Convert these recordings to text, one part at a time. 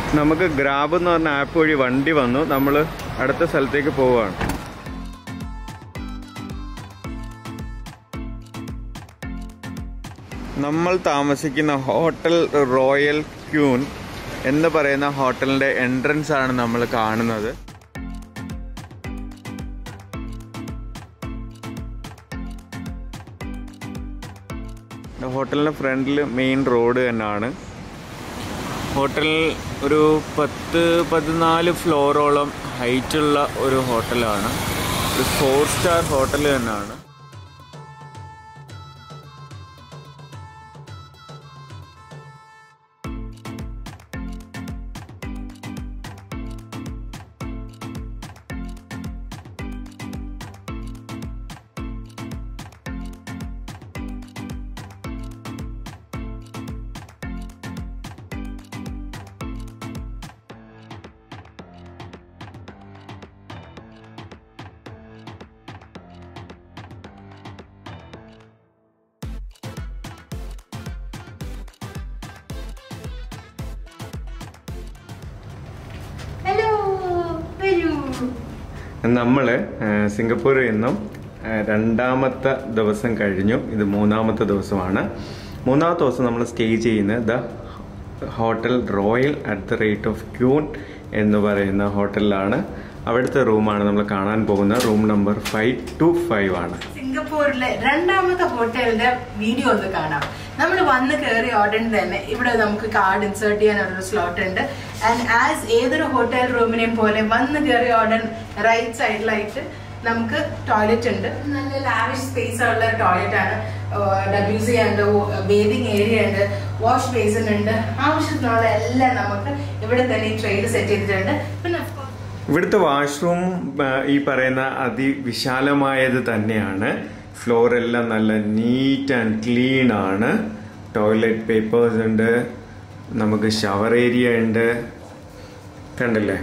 നമുക്ക് ഗ്രാബ് എന്ന് പറഞ്ഞ ആപ്പ് വഴി വണ്ടി വന്നു നമ്മൾ അടുത്ത സ്ഥലത്തേക്ക് പോവുകയാണ് നമ്മൾ താമസിക്കുന്ന ഹോട്ടൽ റോയൽ ക്യൂൻ എന്ന് പറയുന്ന ഹോട്ടലിൻ്റെ എൻട്രൻസ് ആണ് നമ്മൾ കാണുന്നത് ഹോട്ടലിൻ്റെ ഫ്രണ്ടിൽ മെയിൻ റോഡ് തന്നെയാണ് ഹോട്ടൽ ഒരു പത്ത് പതിനാല് ഫ്ലോറോളം ഹൈറ്റുള്ള ഒരു ഹോട്ടലാണ് ഒരു ഫോർ സ്റ്റാർ ഹോട്ടൽ തന്നെയാണ് ഹലോ വരൂ നമ്മൾ സിംഗപ്പൂരിൽ നിന്നും ആ, രണ്ടാമത്തെ ദിവസം കഴിഞ്ഞു ഇത് മൂന്നാമത്തെ ദിവസമാണ് മൂന്നാമത്തെ ദിവസം നമ്മൾ സ്റ്റേ ചെയ്യുന്നത് the hotel royal at the rate of queen എന്ന് പറയുന്ന ഹോട്ടലിലാണ് അവിടുത്തെ റൂമാണ് നമ്മൾ കാണാൻ പോകുന്ന room number five two five ആണ് സിംഗപ്പൂരിലെ രണ്ടാമത്തെ ഹോട്ടലിന്റെ വീഡിയോ ഒന്ന് കാണാം നമ്മൾ വന്ന് കയറി ഉടനെ തന്നെ ഇവിടെ നമുക്ക് കാർഡ് ഇൻസേർട്ട് ചെയ്യാനുള്ള സ്ലോട്ട് ഉണ്ട് ആൻഡ് ആസ് ഏതൊരു ഹോട്ടൽ റൂമിനെയും പോലെ വന്ന് കയറി ഉടൻ റൈറ്റ് സൈഡിലായിട്ട് നമുക്ക് ടോയ്ലറ്റ് ഉണ്ട് നല്ല ലാവിഷ് സ്പേസ് ഉള്ള ടോയ്ലറ്റ് ആണ് ഡബ്ല്യു സി ഉണ്ട് ബേദിങ് ഏരിയ ഉണ്ട് വാഷ് ബേസിൻ ഉണ്ട് ആവശ്യത്തിനുള്ള എല്ലാം നമുക്ക് ഇവിടെ തന്നെ ഈ ട്രെയിൽ സെറ്റ് ചെയ്തിട്ടുണ്ട് പിന്നെ of course, ഇവിടുത്തെ വാഷ്റൂം ഈ പറയുന്ന അതിവിശാലമായത് തന്നെയാണ് ഫ്ലോർ എല്ലാം നല്ല നീറ്റ് ആൻഡ് ക്ലീൻ ആണ് ടോയ്ലറ്റ് പേപ്പേഴ്സ് ഉണ്ട് നമുക്ക് ഷവർ ഏരിയ ഉണ്ട് കണ്ടില്ലേ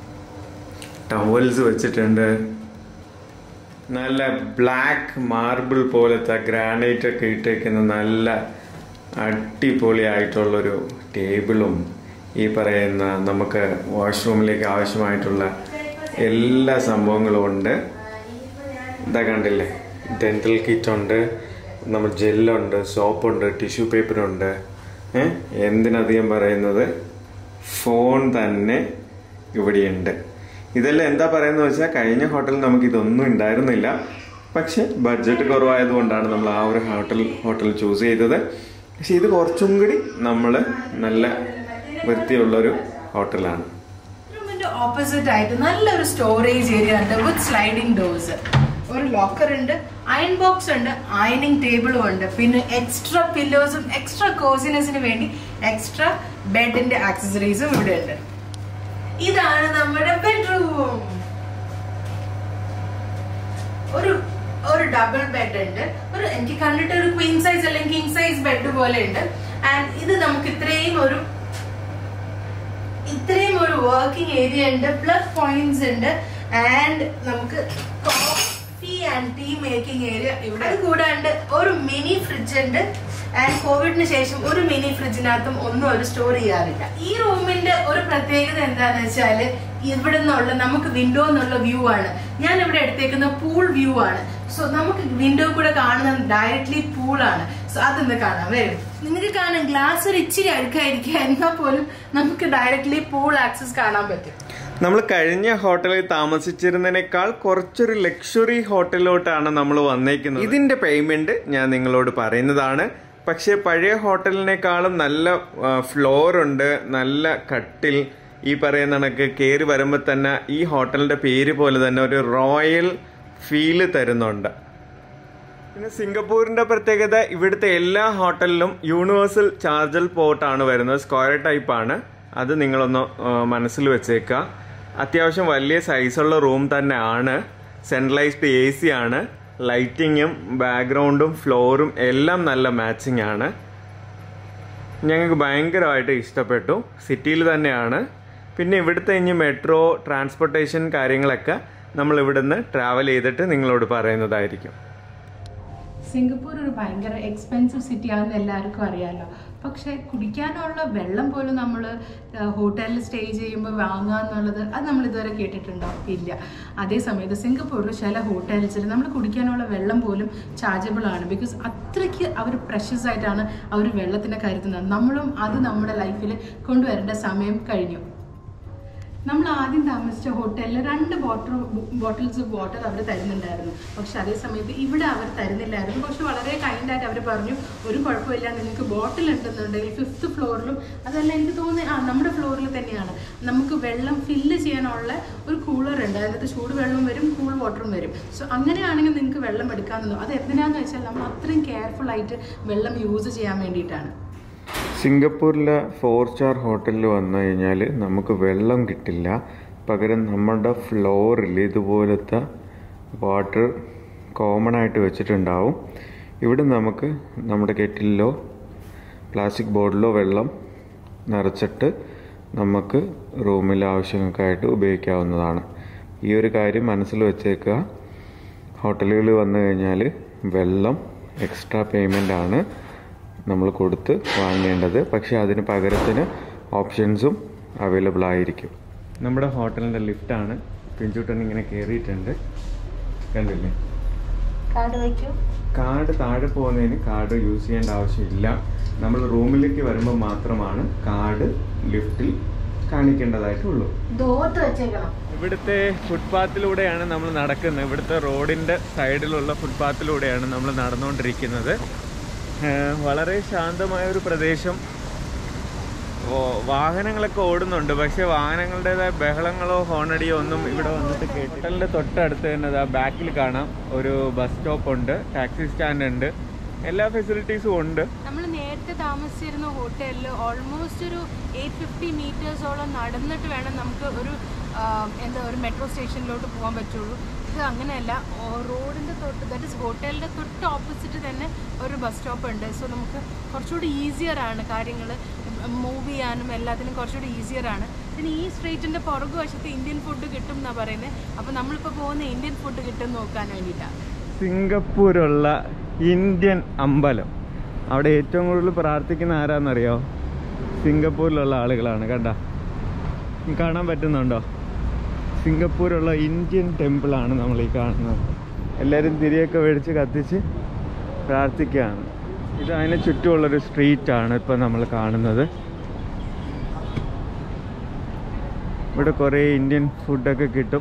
ടവൽസ് വെച്ചിട്ടുണ്ട് നല്ല ബ്ലാക്ക് മാർബിൾ പോലത്തെ ഗ്രാനൈറ്റ് ഒക്കെ ഇട്ടേക്കുന്ന നല്ല അടിപൊളിയായിട്ടുള്ളൊരു ടേബിളും ഈ പറയുന്ന നമുക്ക് വാഷ്റൂമിലേക്ക് ആവശ്യമായിട്ടുള്ള എല്ലാ സംഭവങ്ങളും ഉണ്ട് ഇതാ കണ്ടില്ലേ ഡെന്റൽ കിറ്റ് ഉണ്ട് നമ്മൾ ജെല്ലുണ്ട് സോപ്പുണ്ട് ടിഷ്യൂ പേപ്പറുണ്ട് ഏഹ് എന്തിനധികം പറയുന്നത് ഫോൺ തന്നെ ഇവിടെയുണ്ട് ഇതെല്ലാം എന്താ പറയുന്നത് വെച്ചാൽ കഴിഞ്ഞ ഹോട്ടലിൽ നമുക്ക് ഇതൊന്നും ഉണ്ടായിരുന്നില്ല പക്ഷെ ബഡ്ജറ്റ് കുറവായതുകൊണ്ടാണ് നമ്മൾ ആ ഒരു ഹോട്ടൽ ഹോട്ടൽ ചൂസ് ചെയ്തത് പക്ഷെ ഇത് കുറച്ചും കൂടി നമ്മൾ നല്ല വൃത്തിയുള്ളൊരു ഹോട്ടലാണ് റൂമിന്റെ ഓപ്പോസിറ്റ് ആയിട്ട് നല്ലൊരു സ്റ്റോറേജ് ഏരിയ ഉണ്ട് വിത്ത് സ്ലൈഡിംഗ് ഡോർസ് ഒരു ലോക്കർ ഉണ്ട് അയൺ ബോക്സ് ഉണ്ട് അയണിംഗ് ടേബിളും ഉണ്ട് പിന്നെ എക്സ്ട്രാ പില്ലോസും എക്സ്ട്രാ കോസിനെസിന് വേണ്ടി എക്സ്ട്രാ ബെഡിന്റെ ആക്സസറീസും ഇവിടെ ഉണ്ട് ഇതാണ് നമ്മുടെ ബെഡ്റൂം ഒരു ഒരു ഡബിൾ ബെഡ് ഉണ്ട് ഒരു എനിക്ക് കണ്ടിട്ട് ഒരു ക്വീൻ സൈസ് അല്ലെങ്കിൽ കിങ് സൈസ് ബെഡ് പോലെ ഉണ്ട് ആൻഡ് ഇത് നമുക്ക് ഇത്രയും ഒരു ഇത്രയും ഒരു വർക്കിംഗ് ഏരിയ ഉണ്ട് പ്ലഗ് പോയിന്റ്സ് ഉണ്ട് ആൻഡ് നമുക്ക് coffee and tea making area ഇവിടെ അത് കൂടാണ്ട് ഒരു മിനി ഫ്രിഡ്ജ് ഉണ്ട് ആൻഡ് കോവിഡിന് ശേഷം ഒരു മിനി ഫ്രിഡ്ജിനകത്തും ഒന്നും ഒരു സ്റ്റോർ ചെയ്യാറില്ല ഈ റൂമിന്റെ ഒരു പ്രത്യേകത എന്താന്ന് വെച്ചാല് ഇവിടെ നിന്നുള്ള നമുക്ക് വിൻഡോ എന്നുള്ള വ്യൂ ആണ് ഞാൻ ഇവിടെ എടുത്തേക്കുന്ന പൂൾ വ്യൂ ആണ് സോ നമുക്ക് വിൻഡോ കൂടെ കാണുന്ന ഡയറക്ട്ലി പൂളാണ് സോ അതൊന്ന് കാണാം വരും നിങ്ങൾക്ക് കാണാം ഗ്ലാസ് ഒരു ഇച്ചിരി അഴുക്കായിരിക്കുക എന്നാൽ പോലും നമുക്ക് ഡയറക്ട്ലി പൂൾ ആക്സസ് കാണാൻ പറ്റും നമ്മൾ കഴിഞ്ഞ ഹോട്ടലിൽ താമസിച്ചിരുന്നതിനേക്കാൾ കുറച്ചൊരു ലക്ഷറി ഹോട്ടലിലോട്ടാണ് നമ്മൾ വന്നേക്കുന്നത് ഇതിന്റെ പേയ്മെന്റ് ഞാൻ നിങ്ങളോട് പറയുന്നതാണ് പക്ഷേ പഴയ ഹോട്ടലിനേക്കാളും നല്ല ഫ്ലോർ ഉണ്ട് നല്ല കട്ടിൽ ഈ പറയുന്ന കണക്ക് കയറി വരുമ്പോൾ തന്നെ ഈ ഹോട്ടലിന്റെ പേര് പോലെ തന്നെ ഒരു റോയൽ ഫീല് തരുന്നുണ്ട് പിന്നെ സിംഗപ്പൂരിന്റെ പ്രത്യേകത ഇവിടുത്തെ എല്ലാ ഹോട്ടലിലും യൂണിവേഴ്സൽ ചാർജൽ പോർട്ടാണ് വരുന്നത് സ്ക്വയർ ടൈപ്പ് ആണ് അത് നിങ്ങളൊന്ന് ആ, മനസ്സിൽ വെച്ചേക്കുക അത്യാവശ്യം വലിയ സൈസുള്ള റൂം തന്നെയാണ് സെൻട്രലൈസ്ഡ് എ സി ആണ് ലൈറ്റിങ്ങും ബാക്ക്ഗ്രൗണ്ടും ഫ്ലോറും എല്ലാം നല്ല മാച്ചിങ് ആണ് ഞങ്ങൾക്ക് ഭയങ്കരമായിട്ട് ഇഷ്ടപ്പെട്ടു സിറ്റിയിൽ തന്നെയാണ് പിന്നെ ഇവിടുത്തെ ഇനി മെട്രോ ട്രാൻസ്പോർട്ടേഷൻ കാര്യങ്ങളൊക്കെ നമ്മൾ ഇവിടുന്ന് ട്രാവൽ ചെയ്തിട്ട് നിങ്ങളോട് പറയുന്നതായിരിക്കും സിംഗപ്പൂർ ഒരു ഭയങ്കര എക്സ്പെൻസീവ് സിറ്റി ആണെന്ന് എല്ലാവർക്കും അറിയാമല്ലോ പക്ഷേ കുടിക്കാനുള്ള വെള്ളം പോലും നമ്മൾ ഹോട്ടലിൽ സ്റ്റേ ചെയ്യുമ്പോൾ വാങ്ങുക എന്നുള്ളത് അത് നമ്മൾ ഇതുവരെ കേട്ടിട്ടുണ്ടോ ഇല്ല അതേ സമയത്ത് സിംഗപ്പൂരിൽ ചില ഹോട്ടൽസിൽ നമ്മൾ കുടിക്കാനുള്ള വെള്ളം പോലും ചാർജബിൾ ആണ് ബിക്കോസ് അത്രയ്ക്ക് അവർ പ്രഷ്യസ് ആയിട്ടാണ് അവർ വെള്ളത്തിനെ കരുതുന്നത് നമ്മളും അത് നമ്മുടെ ലൈഫിൽ കൊണ്ടുവരേണ്ട സമയം കഴിഞ്ഞു നമ്മൾ ആദ്യം താമസിച്ച ഹോട്ടലിൽ രണ്ട് ബോട്ടിൽ ബോട്ടിൽസ് ഓഫ് വാട്ടർ അവർ തരുന്നുണ്ടായിരുന്നു പക്ഷെ അതേ സമയത്ത് ഇവിടെ അവർ തരുന്നില്ലായിരുന്നു പക്ഷെ വളരെ കൈൻഡായിട്ട് അവർ പറഞ്ഞു ഒരു കുഴപ്പമില്ല നിങ്ങൾക്ക് ബോട്ടിൽ ഉണ്ടെന്നുണ്ടെങ്കിൽ ഫിഫ്ത്ത് ഫ്ലോറിലും അതല്ല എനിക്ക് തോന്നുന്നത് ആ നമ്മുടെ ഫ്ലോറിൽ തന്നെയാണ് നമുക്ക് വെള്ളം ഫില്ല് ചെയ്യാനുള്ള ഒരു കൂളർ ഉണ്ട് അതിനകത്ത് ചൂട് വെള്ളം വരും കൂൾ വാട്ടറും വരും സോ അങ്ങനെയാണെങ്കിൽ നിങ്ങൾക്ക് വെള്ളം എടുക്കാമെന്നോ അത് എന്തിനാന്ന് വെച്ചാൽ നമ്മൾ അത്രയും കെയർഫുൾ ആയിട്ട് വെള്ളം യൂസ് ചെയ്യാൻ വേണ്ടിയിട്ടാണ് സിംഗപ്പൂരിലെ ഫോർ സ്റ്റാർ ഹോട്ടലിൽ വന്നു കഴിഞ്ഞാൽ നമുക്ക് വെള്ളം കിട്ടില്ല പകരം നമ്മുടെ ഫ്ലോറിൽ ഇതുപോലത്തെ വാട്ടർ കോമൺ ആയിട്ട് വെച്ചിട്ടുണ്ടാവും ഇവിടെ നമുക്ക് നമ്മുടെ കെറ്റിലോ പ്ലാസ്റ്റിക് ബോട്ടിലോ വെള്ളം നിറച്ചിട്ട് നമുക്ക് റൂമിൽ ആവശ്യങ്ങൾക്കായിട്ട് ഉപയോഗിക്കാവുന്നതാണ് ഈ ഒരു കാര്യം മനസ്സിൽ വെച്ചേക്കുക ഹോട്ടലുകളിൽ വന്നു കഴിഞ്ഞാൽ വെള്ളം എക്സ്ട്രാ പേയ്മെൻ്റ് ആണ് നമ്മൾ കൊടുത്ത് വാങ്ങേണ്ടത് പക്ഷേ അതിന് പകരത്തിന് ഓപ്ഷൻസും അവൈലബിൾ ആയിരിക്കും നമ്മുടെ ഹോട്ടലിൻ്റെ ലിഫ്റ്റാണ് പിഞ്ചുട്ടൻ ഇങ്ങനെ കയറിയിട്ടുണ്ട് കണ്ടില്ലേ കാർഡ് വയ്ക്കൂ കാർഡ് താഴെ പോകുന്നതിന് കാർഡ് യൂസ് ചെയ്യേണ്ട ആവശ്യമില്ല നമ്മൾ റൂമിലേക്ക് വരുമ്പോൾ മാത്രമാണ് കാർഡ് ലിഫ്റ്റിൽ കാണിക്കേണ്ടതായിട്ടുള്ളൂ ദോത്ത് വെച്ചേക്കണം ഇവിടുത്തെ ഫുട്പാത്തിലൂടെയാണ് നമ്മൾ നടക്കുന്നത് ഇവിടുത്തെ റോഡിൻ്റെ സൈഡിലുള്ള ഫുട്പാത്തിലൂടെയാണ് നമ്മൾ നടന്നുകൊണ്ടിരിക്കുന്നത് ഏഹ് വളരെ ശാന്തമായ ഒരു പ്രദേശം ഓ- വാഹനങ്ങളൊക്കെ ഓടുന്നുണ്ട് പക്ഷേ വാഹനങ്ങളുടേതായ ബഹളങ്ങളോ ഹോണടിയോ ഒന്നും ഇവിടെ വന്നിട്ട് കേട്ടലിൻ്റെ തൊട്ടടുത്ത് തന്നെ ആ ബാക്കിൽ കാണാം ഒരു ബസ് സ്റ്റോപ്പ് ഉണ്ട് ടാക്സി സ്റ്റാൻഡ് ഉണ്ട് എല്ലാ ഫെസിലിറ്റീസും ഉണ്ട് നമ്മൾ നേരത്തെ താമസിച്ചിരുന്ന ഹോട്ടലിൽ ഓൾമോസ്റ്റ് ഒരു എയ്റ്റ് ഫിഫ്റ്റി മീറ്റേഴ്സോളം നടന്നിട്ട് വേണം നമുക്ക് ഒരു ആ, എന്താ ഒരു മെട്രോ സ്റ്റേഷനിലോട്ട് പോകാൻ പറ്റുള്ളൂ ഇത് അങ്ങനെയല്ല റോഡിൻ്റെ തൊട്ട് ദാറ്റ് ഇസ് ഹോട്ടലിൻ്റെ തൊട്ട് ഓപ്പോസിറ്റ് തന്നെ ഒരു ബസ് സ്റ്റോപ്പ് ഉണ്ട് സോ നമുക്ക് കുറച്ചുകൂടി ഈസിയർ ആണ് കാര്യങ്ങൾ മൂവ് ചെയ്യാനും എല്ലാത്തിനും കുറച്ചുകൂടി ഈസിയർ ആണ് പിന്നെ ഈ സ്ട്രീറ്റിൻ്റെ പുറകു വശത്ത് ഇന്ത്യൻ ഫുഡ് കിട്ടും എന്നാണ് പറയുന്നത് അപ്പോൾ നമ്മളിപ്പോൾ പോകുന്ന ഇന്ത്യൻ ഫുഡ് കിട്ടും നോക്കാൻ വേണ്ടിയിട്ടാണ് സിംഗപ്പൂരുള്ള ഇന്ത്യൻ അമ്പലം അവിടെ ഏറ്റവും കൂടുതൽ പ്രാർത്ഥിക്കുന്ന ആരാന്നറിയോ സിംഗപ്പൂരിലുള്ള ആളുകളാണ് കണ്ട കാണാൻ പറ്റുന്നുണ്ടോ സിംഗപ്പൂരുള്ള ഇന്ത്യൻ ടെമ്പിളാണ് നമ്മൾ ഈ കാണുന്നത് എല്ലാവരും തിരിയൊക്കെ മേടിച്ച് കത്തിച്ച് പ്രാർത്ഥിക്കുകയാണ് ഇത് അതിന് ചുറ്റുമുള്ളൊരു സ്ട്രീറ്റാണ് ഇപ്പോൾ നമ്മൾ കാണുന്നത് ഇവിടെ കുറേ ഇന്ത്യൻ ഫുഡൊക്കെ കിട്ടും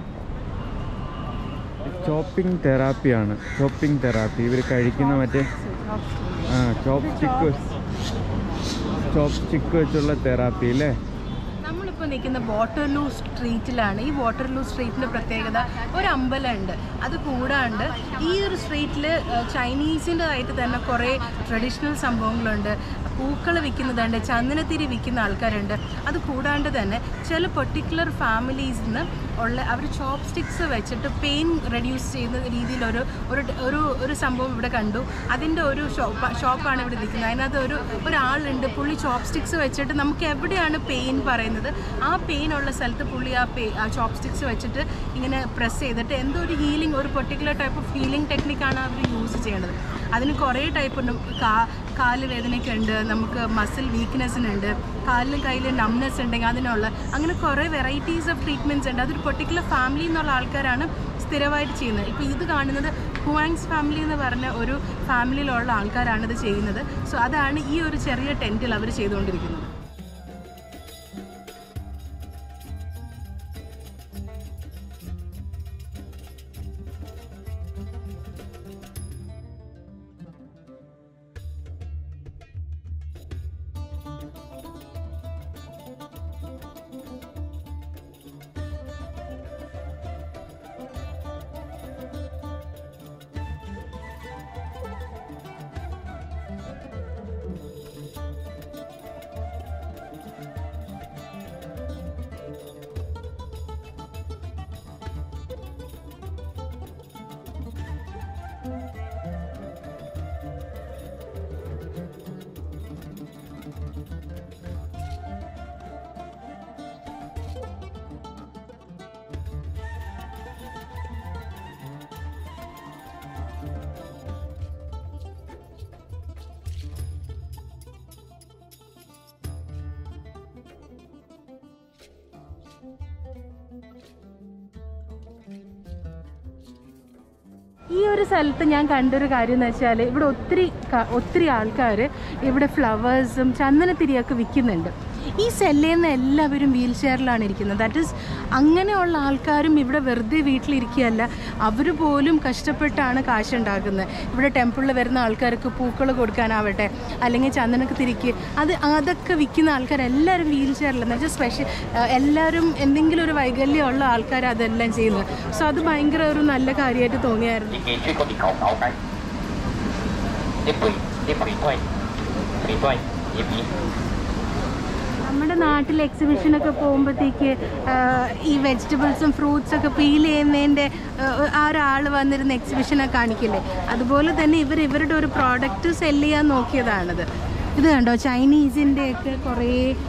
ചോപ്പിംഗ് തെറാപ്പിയാണ് ചോപ്പിംഗ് തെറാപ്പി ഇവർ കഴിക്കുന്ന മറ്റേ ആ ചോപ്പ് സ്റ്റിക്ക് ചോപ്പ് സ്റ്റിക്ക് വെച്ചുള്ള തെറാപ്പി അല്ലേ നമ്മളിപ്പോൾ നിൽക്കുന്ന വാട്ടർലൂ സ്ട്രീറ്റിലാണ് ഈ വാട്ടർലൂ സ്ട്രീറ്റിൻ്റെ പ്രത്യേകത ഒരു അമ്പലമുണ്ട് അത് കൂടാണ്ട് ഈ ഒരു സ്ട്രീറ്റിൽ ചൈനീസിൻ്റെതായിട്ട് തന്നെ കുറേ ട്രഡീഷണൽ സംഭവങ്ങളുണ്ട് പൂക്കൾ വിൽക്കുന്നതുണ്ട് ചന്ദനത്തിരി വിൽക്കുന്ന ആൾക്കാരുണ്ട് അത് കൂടാണ്ട് തന്നെ ചില പെർട്ടിക്കുലർ ഫാമിലീസിൽ നിന്ന് ഉള്ള അവർ ചോപ്പ് സ്റ്റിക്സ് വെച്ചിട്ട് പെയിൻ റെഡ്യൂസ് ചെയ്യുന്ന രീതിയിലൊരു ഒരു ഒരു ഒരു സംഭവം ഇവിടെ കണ്ടു അതിൻ്റെ ഒരു ഷോപ്പ് ഷോപ്പാണ് ഇവിടെ നിൽക്കുന്നത് അതിനകത്ത് ഒരു ഒരാളുണ്ട് പുള്ളി ചോപ്പ് സ്റ്റിക്സ് വെച്ചിട്ട് നമുക്ക് എവിടെയാണ് പെയിൻ പറയുന്നത് ആ പെയിൻ ഉള്ള സ്ഥലത്ത് പുള്ളി ആ പേ ആ ചോപ്പ് സ്റ്റിക്സ് വെച്ചിട്ട് ഇങ്ങനെ പ്രസ് ചെയ്തിട്ട് എന്തോ ഒരു ഹീലിംഗ് ഒരു പെർട്ടിക്കുലർ ടൈപ്പ് ഓഫ് ഹീലിംഗ് ടെക്നിക്കാണ് അവർ യൂസ് ചെയ്യേണ്ടത് അതിന് കുറേ ടൈപ്പ് ഉണ്ട് കാ കാല് വേദനയ്ക്ക് ഉണ്ട് നമുക്ക് മസിൽ വീക്ക്നെസ്സിനുണ്ട് കാലിലും കയ്യിലും നംനെസ് ഉണ്ടെങ്കിൽ അതിനുള്ള അങ്ങനെ കുറേ വെറൈറ്റീസ് ഓഫ് ട്രീറ്റ്മെൻറ്റ്സ് ഉണ്ട് അതൊരു പെർട്ടിക്കുലർ ഫാമിലി എന്നുള്ള ആൾക്കാരാണ് സ്ഥിരമായിട്ട് ചെയ്യുന്നത് ഇപ്പോൾ ഇത് കാണുന്നത് ഹുവാങ്സ് ഫാമിലി എന്ന് പറഞ്ഞ ഒരു ഫാമിലിയിലുള്ള ആൾക്കാരാണ് ഇത് ചെയ്യുന്നത് സോ അതാണ് ഈ ഒരു ചെറിയ ടെൻറ്റിൽ അവർ ചെയ്തുകൊണ്ടിരിക്കുന്നത് ഈ ഒരു സ്ഥലത്ത് ഞാൻ കണ്ടൊരു കാര്യം എന്ന് വെച്ചാൽ ഇവിടെ ഒത്തിരി ക- ഒത്തിരി ആൾക്കാർ ഇവിടെ ഫ്ലവേഴ്സും ചന്ദനത്തിരിയൊക്കെ വിൽക്കുന്നുണ്ട് ഈ സെല്ലിൽ നിന്ന് എല്ലാവരും വീൽ ചെയറിലാണ് ഇരിക്കുന്നത് ദാറ്റ് ഈസ് അങ്ങനെയുള്ള ആൾക്കാരും ഇവിടെ വെറുതെ വീട്ടിലിരിക്കുകയല്ല അവർ പോലും കഷ്ടപ്പെട്ടാണ് കാശുണ്ടാക്കുന്നത് ഇവിടെ ടെമ്പിളിൽ വരുന്ന ആൾക്കാർക്ക് പൂക്കൾ കൊടുക്കാനാവട്ടെ അല്ലെങ്കിൽ ചന്ദനക്ക് തിരിക്ക് അത് അതൊക്കെ വിൽക്കുന്ന ആൾക്കാർ എല്ലാവരും വീൽ ചെയറിൽ എന്ന് വെച്ചാൽ സ്പെഷ്യൽ എല്ലാവരും എന്തെങ്കിലും ഒരു വൈകല്യമുള്ള ആൾക്കാർ അതെല്ലാം ചെയ്യുന്നത് സോ അത് ഭയങ്കര ഒരു നല്ല കാര്യമായിട്ട് തോന്നിയായിരുന്നു 以前出過啲舊手雞，一倍一倍都係倍都係一比。 നമ്മുടെ നാട്ടിൽ എക്സിബിഷനൊക്കെ പോകുമ്പോഴത്തേക്ക് ഈ വെജിറ്റബിൾസും ഫ്രൂട്ട്സ് ഒക്കെ പീൽ ചെയ്യുന്നതിൻ്റെ ആ ഒരാൾ വന്നിരുന്ന എക്സിബിഷനൊക്കെ കാണിക്കില്ലേ അതുപോലെ തന്നെ ഇവർ ഇവരുടെ ഒരു പ്രോഡക്റ്റ് സെല് ചെയ്യാൻ നോക്കിയതാണിത് ഇത് കണ്ടോ ചൈനീസിൻ്റെ ഒക്കെ കുറേ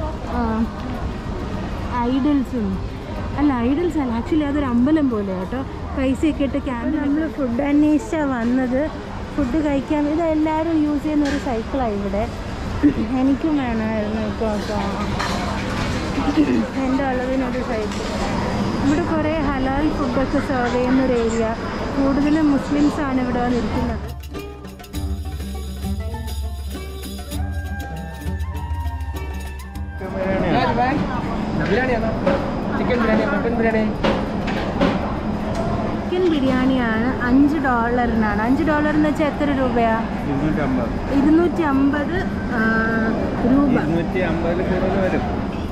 ഐഡൽസും അല്ല ഐഡൽസ് അല്ല ആക്ച്വലി അതൊരു അമ്പലം പോലെ കേട്ടോ പൈസയൊക്കെ ഇട്ട് ക്യാമ്പ് നമ്മൾ ഫുഡ് അന്വേഷിച്ചാണ് വന്നത് ഫുഡ് കഴിക്കാൻ ഇത് എല്ലാവരും യൂസ് ചെയ്യുന്ന ഒരു സൈക്കിളാണ് ഇവിടെ എനിക്കും വേണമായിരുന്നു ഇപ്പോൾ എൻ്റെ അളവിനൊരു സൈക്കിൾ ഇവിടെ കുറേ ഹലാൽ ഫുഡൊക്കെ സെർവ് ചെയ്യുന്ന ഒരു ഏരിയ കൂടുതലും മുസ്ലിംസ് ആണ് ഇവിടെ വന്നിരിക്കുന്നത് ചിക്കൻ ബിരിയാണിയാണ് അഞ്ച് ഡോളറിനാണ് അഞ്ച് ഡോളർ എന്ന് വെച്ചാൽ എത്ര രൂപയാ ഇരുന്നൂറ്റി അമ്പത് രൂപ ഇരുന്നൂറ്റി അമ്പതിൽ കൂടുതൽ വരും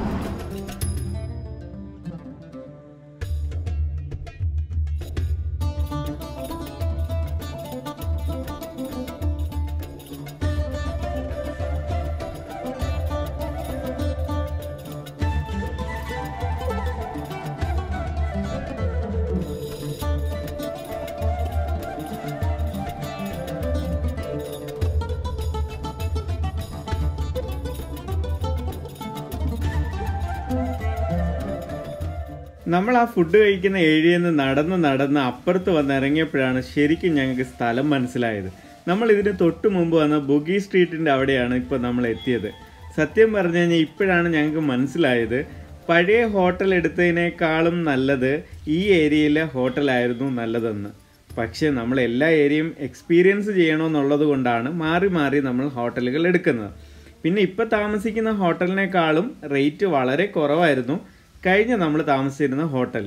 നമ്മൾ ആ ഫുഡ് കഴിക്കുന്ന ഏരിയയിൽ നിന്ന് നടന്ന് നടന്ന് അപ്പുറത്ത് വന്ന് ഇറങ്ങിയപ്പോഴാണ് ശരിക്കും ഞങ്ങൾക്ക് സ്ഥലം മനസ്സിലായത് നമ്മൾ ഇതിന് തൊട്ട് മുമ്പ് വന്ന ബുഗി സ്ട്രീറ്റിന്റെ അവിടെയാണ് ഇപ്പോൾ നമ്മൾ എത്തിയത് സത്യം പറഞ്ഞു കഴിഞ്ഞാൽ ഇപ്പോഴാണ് ഞങ്ങൾക്ക് മനസ്സിലായത് പഴയ ഹോട്ടൽ എടുത്തതിനേക്കാളും നല്ലത് ഈ ഏരിയയിലെ ഹോട്ടലായിരുന്നു നല്ലതെന്ന് പക്ഷേ നമ്മൾ എല്ലാ ഏരിയയും എക്സ്പീരിയൻസ് ചെയ്യണമെന്നുള്ളത് കൊണ്ടാണ് മാറി മാറി നമ്മൾ ഹോട്ടലുകൾ എടുക്കുന്നത് പിന്നെ ഇപ്പോൾ താമസിക്കുന്ന ഹോട്ടലിനേക്കാളും റേറ്റ് വളരെ കുറവായിരുന്നു കഴിഞ്ഞ നമ്മൾ താമസിച്ചിരുന്ന ഹോട്ടൽ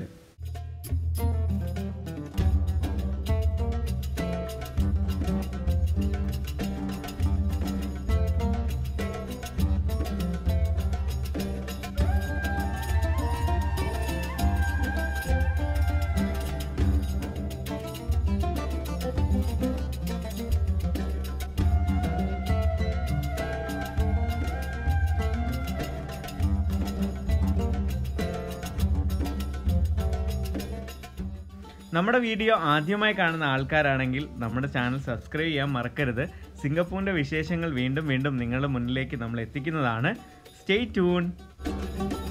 നമ്മുടെ വീഡിയോ ആദ്യമായി കാണുന്ന ആൾക്കാരാണെങ്കിൽ നമ്മുടെ ചാനൽ സബ്സ്ക്രൈബ് ചെയ്യാൻ മറക്കരുത് സിംഗപ്പൂരിൻ്റെ വിശേഷങ്ങൾ വീണ്ടും വീണ്ടും നിങ്ങളുടെ മുന്നിലേക്ക് നമ്മൾ എത്തിക്കുന്നതാണ് സ്റ്റേ ട്യൂൺ